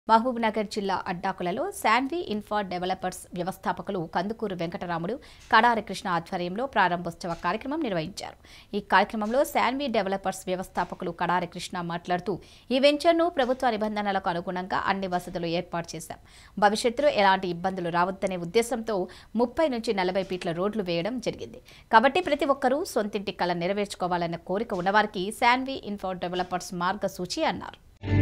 మహబూబ్నగర్ జిల్లా అడ్డాకులలో శాన్వి ఇన్ఫా డెవలపర్స్ వ్యవస్థాపకులు కందుకూరు వెంకటరాముడు కడారి కృష్ణ ఆధ్వర్యంలో ప్రారంభోత్సవ కార్యక్రమం నిర్వహించారు ఈ కార్యక్రమంలో శాన్వి డెవలపర్స్ వ్యవస్థాపకులు కడారి కృష్ణ మాట్లాడుతూ ఈ వెంచర్ను ప్రభుత్వ నిబంధనలకు అనుగుణంగా అన్ని వసతులు ఏర్పాటు చేశాం భవిష్యత్తులో ఎలాంటి ఇబ్బందులు రావద్దనే ఉద్దేశంతో ముప్పై నుంచి నలభై ఫీట్ల రోడ్లు వేయడం జరిగింది కాబట్టి ప్రతి ఒక్కరూ సొంతింటి కళ నెరవేర్చుకోవాలన్న కోరిక ఉన్నవారికి శాన్వి ఇన్ఫో డెవలపర్స్ మార్గసూచి అన్నారు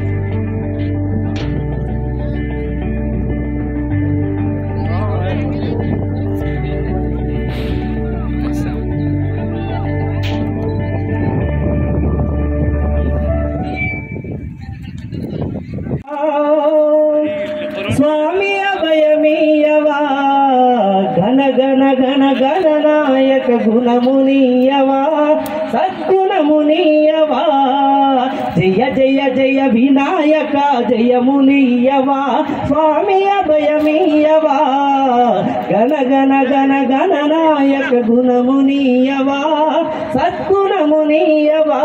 స్వామి అభయమీయవా ఘన ఘన ఘన గణనాయక గుణమునీయవా సద్గుణమునీయవా జయ జయ జయ వినాయక జయమునీయవా స్వామి అభయమీయవా గణ గణ గణ గణనాయక గుణమునీయవా సద్గుణమునీయవా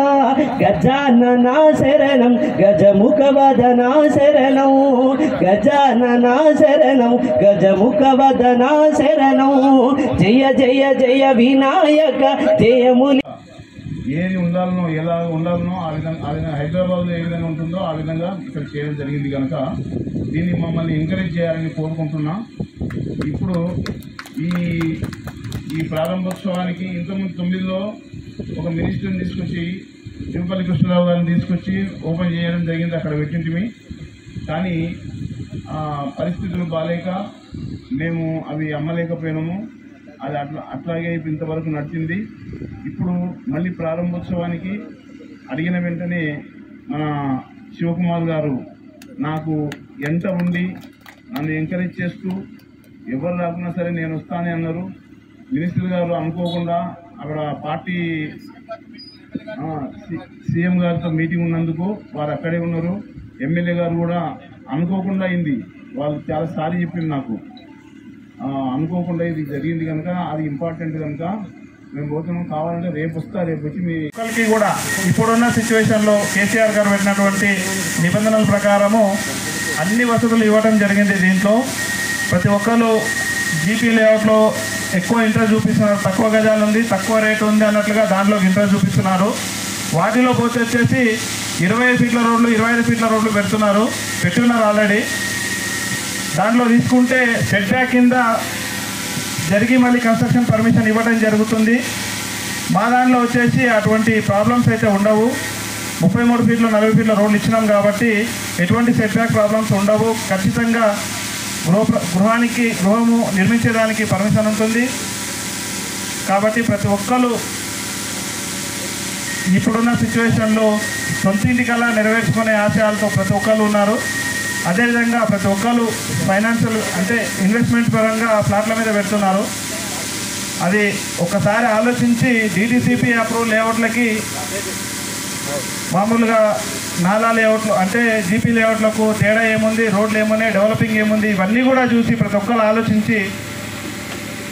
గజాననా శరణం గజముఖ వదనా శరణం గజాననా శరణం గజముఖ వదనా శరణం జయ జయ జయ వినాయక జయముని ఏది ఉండాలనో ఎలా ఉండాలనో ఆ విధంగా ఆ విధంగా హైదరాబాద్లో ఏ విధంగా ఉంటుందో ఆ విధంగా ఇక్కడ చేయడం జరిగింది కనుక దీన్ని మమ్మల్ని ఎంకరేజ్ చేయాలని కోరుకుంటున్నా ఇప్పుడు ఈ ఈ ప్రారంభోత్సవానికి ఇంతకుముందు తొమ్మిదిలో ఒక మినిస్టర్ని తీసుకొచ్చి తిరుపతి కృష్ణరావు గారిని తీసుకొచ్చి ఓపెన్ చేయడం జరిగింది అక్కడ పెట్టింటిమి కానీ ఆ, పరిస్థితులు బాలేక మేము అవి అమ్మలేకపోయినాము అది అట్లా అట్లాగే ఇప్పుడు ఇంతవరకు నడిచింది ఇప్పుడు మళ్ళీ ప్రారంభోత్సవానికి అడిగిన వెంటనే మన శివకుమార్ గారు నాకు ఎంట ఉండి నన్ను ఎంకరేజ్ చేస్తూ ఎవరు రాకున్నా సరే నేను వస్తానే అన్నారు మినిస్టర్ గారు అనుకోకుండా అక్కడ పార్టీ ఆ, సి- సీఎం గారితో మీటింగ్ ఉన్నందుకు వారు అక్కడే ఉన్నారు ఎమ్మెల్యే గారు కూడా అనుకోకుండా అయింది వాళ్ళు చాలా సారీ చెప్పింది నాకు ఆ, అనుకోకుండా ఇది జరిగింది కనుక అది ఇంపార్టెంట్ కనుక మేము పోతున్నాం కావాలంటే రేపు వస్తా రేపు వచ్చి మీ ఒక్కరికి కూడా ఇప్పుడున్న సిచ్యువేషన్లో కేసీఆర్ గారు పెట్టినటువంటి నిబంధనల ప్రకారము అన్ని వసతులు ఇవ్వడం జరిగింది దీంట్లో ప్రతి ఒక్కరు జీపీ లేఅవుట్లో ఎక్కువ ఇంట్రెస్ట్ చూపిస్తున్నారు తక్కువ గజాలు ఉంది తక్కువ రేటు ఉంది అన్నట్లుగా దాంట్లోకి ఇంట్రెస్ట్ చూపిస్తున్నారు వాటిలో పోతే వచ్చేసి ఇరవై ఐదు ఫీట్ల రోడ్లు ఇరవై ఐదు ఫీట్ల రోడ్లు పెడుతున్నారు పెట్టున్నారు ఆల్రెడీ దాంట్లో తీసుకుంటే సెట్ బ్యాక్ కింద జరిగి మళ్ళీ కన్స్ట్రక్షన్ పర్మిషన్ ఇవ్వడం జరుగుతుంది మా దాంట్లో వచ్చేసి అటువంటి ప్రాబ్లమ్స్ అయితే ఉండవు ముప్పై మూడు ఫీట్లు నలభై ఫీట్ల రోడ్లు ఇచ్చినాం కాబట్టి ఎటువంటి సెట్ బ్యాక్ ప్రాబ్లమ్స్ ఉండవు ఖచ్చితంగా గృహ గృహానికి గృహము నిర్మించడానికి పర్మిషన్ ఉంటుంది కాబట్టి ప్రతి ఒక్కరు ఇప్పుడున్న సిచ్యువేషన్లో సొంత ఇంటి కల్లా నెరవేర్చుకునే ఆశయాలతో ప్రతి ఒక్కరు ఉన్నారు అదేవిధంగా ప్రతి ఒక్కరు ఫైనాన్షియల్ అంటే ఇన్వెస్ట్మెంట్ పరంగా ఫ్లాట్ల మీద పెడుతున్నారు అది ఒకసారి ఆలోచించి డీటీసీపీ అప్రూవ్ లేఅవుట్లకి మామూలుగా నాలా లేఅవుట్లు అంటే జీపీ లేఅవుట్లకు తేడా ఏముంది రోడ్లు ఏమున్నాయి డెవలపింగ్ ఏముంది ఇవన్నీ కూడా చూసి ప్రతి ఒక్కరు ఆలోచించి